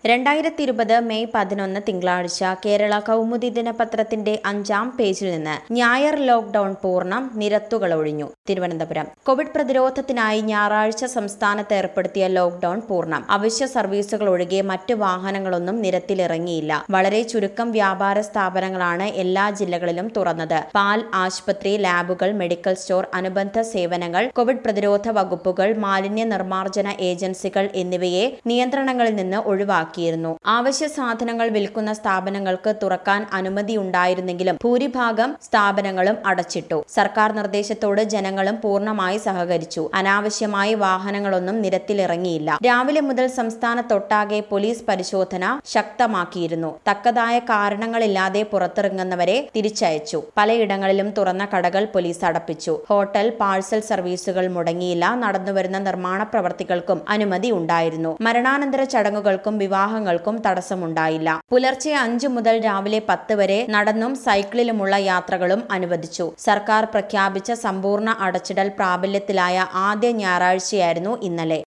രണ്ടായിരത്തി ഇരുപത് മെയ് പതിനൊന്ന് തിങ്കളാഴ്ച കേരള കൗമുദി ദിനപത്രത്തിന്റെ അഞ്ചാം പേജിൽ നിന്ന് ഞായർ ലോക്ഡൌൺ പൂർണ്ണം നിരത്തുകൾ ഒഴിഞ്ഞു തിരുവനന്തപുരം കോവിഡ് പ്രതിരോധത്തിനായി ഞായറാഴ്ച സംസ്ഥാനത്ത് ഏർപ്പെടുത്തിയ ലോക്ഡൌൺ പൂർണ്ണം അവശ്യ സർവീസുകൾ ഒഴികെ മറ്റ് വാഹനങ്ങളൊന്നും നിരത്തിലിറങ്ങിയില്ല വളരെ ചുരുക്കം വ്യാപാര സ്ഥാപനങ്ങളാണ് എല്ലാ ജില്ലകളിലും തുറന്നത് പാൽ ആശുപത്രി ലാബുകൾ മെഡിക്കൽ സ്റ്റോർ അനുബന്ധ സേവനങ്ങൾ കോവിഡ് പ്രതിരോധ വകുപ്പുകൾ മാലിന്യ നിർമ്മാർജ്ജന ഏജൻസികൾ എന്നിവയെ നിയന്ത്രണങ്ങളിൽ നിന്ന് ഒഴിവാക്കിയിരുന്നു ആവശ്യ സാധനങ്ങൾ വിൽക്കുന്ന സ്ഥാപനങ്ങൾക്ക് തുറക്കാൻ അനുമതിയുണ്ടായിരുന്നെങ്കിലും ഭൂരിഭാഗം സ്ഥാപനങ്ങളും അടച്ചിട്ടു സർക്കാർ നിർദ്ദേശത്തോട് ജനങ്ങളും പൂർണ്ണമായി സഹകരിച്ചു അനാവശ്യമായി വാഹനങ്ങളൊന്നും നിരത്തിലിറങ്ങിയില്ല രാവിലെ മുതൽ സംസ്ഥാനത്തൊട്ടാകെ പോലീസ് പരിശോധന ശക്തമാക്കിയിരുന്നു തക്കതായ കാരണങ്ങളില്ലാതെ പുറത്തിറങ്ങുന്നവരെ തിരിച്ചയച്ചു പലയിടങ്ങളിലും തുറന്ന കടകൾ പോലീസ് അടപ്പിച്ചു ഹോട്ടൽ പാഴ്സൽ സർവീസുകൾ മുടങ്ങിയില്ല നടന്നുവരുന്ന നിർമ്മാണ പ്രവർത്തികൾക്കും അനുമതി ഉണ്ടായിരുന്നു മരണാനന്തര ചടങ്ങുകൾക്കും വിവാഹങ്ങൾക്കും തടസ്സമുണ്ടായില്ല പുലർച്ചെ അഞ്ചു മുതൽ രാവിലെ പത്ത് വരെ നടന്നും സൈക്കിളിലുമുള്ള യാത്രകളും അനുവദിച്ചു സർക്കാർ പ്രഖ്യാപിച്ച സമ്പൂർണ്ണ അടച്ചിടൽ പ്രാബല്യത്തിലായ ആദ്യ ഞായറാഴ്ചയായിരുന്നു ഇന്നലെ